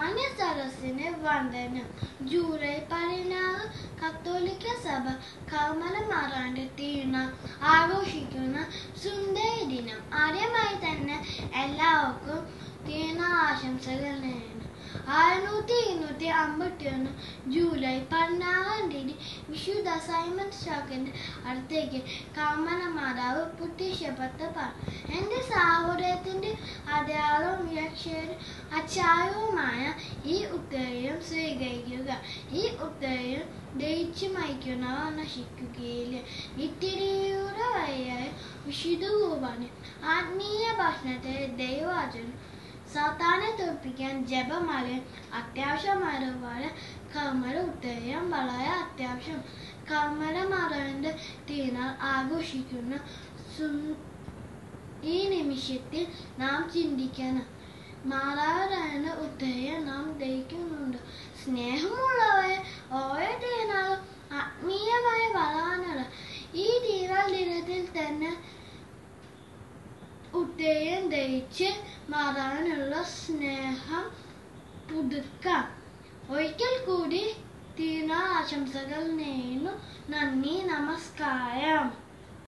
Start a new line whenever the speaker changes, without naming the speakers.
മാന്യ സരസിന് വന്ദനം ജൂലൈ പതിനാറ് കത്തോലിക്ക സഭ കർമ്മല മാറാണ്ട് തീർന്ന ആഘോഷിക്കുന്ന സുന്ദരി ദിനം ആദ്യമായി തന്നെ എല്ലാവർക്കും തീർന്ന ആശംസകൾ നേരുന്നു ആയിരത്തി ഇരുന്നൂറ്റി അമ്പത്തി ഒന്ന് ജൂലൈ പതിനാറാം തീയതി വിശുദ്ധ സൈമൺ ഷാക്കിന്റെ അടുത്തേക്ക് കർമ്മല മാതാവ് പ്രത്യക്ഷപ്പെട്ട പറഞ്ഞു എന്റെ സഹോദരത്തിന്റെ അടയാളവും രക്ഷയുടെ അച്ചാരവുമായ ഈ ഉത്തരയും സ്വീകരിക്കുക ഈ ഉത്തരയും ദയിച്ചു മയക്കുന്നവർ നശിക്കുകയില്ല നിത്യതയുടെ വഴിയായ വിശുദ്ധ കുർബാന ആത്മീയ ഭക്ഷണത്തെ ദൈവവചനം സാത്താനെ തോൽപ്പിക്കാൻ ജപമാലയും അത്യാവശ്യമായതുപോലെ കർമ്മല ഉത്തരം വളരെ അത്യാവശ്യം കർമ്മല മാതാവിന്റെ തിരുനാൾ ആഘോഷിക്കുന്ന സു- ഈ നിമിഷത്തിൽ നാം ചിന്തിക്കണം മാതാവിന്റെ ഉത്തരം നാം ദഹിക്കുന്നുണ്ട് സ്നേഹമുള്ളവരെ ഓരോ തിരുനാളും ആത്മീയമായി വളരാനുള്ള ഈ തിരുനാൾ ദിനത്തിൽ തന്നെ ഉത്തരം ദഹിച്ച് മാറാനുള്ള സ്നേഹം പുതുക്കാം ഒരിക്കൽ കൂടി തിരുനാൾ ആശംസകൾ നേരുന്നു നന്ദി നമസ്കാരം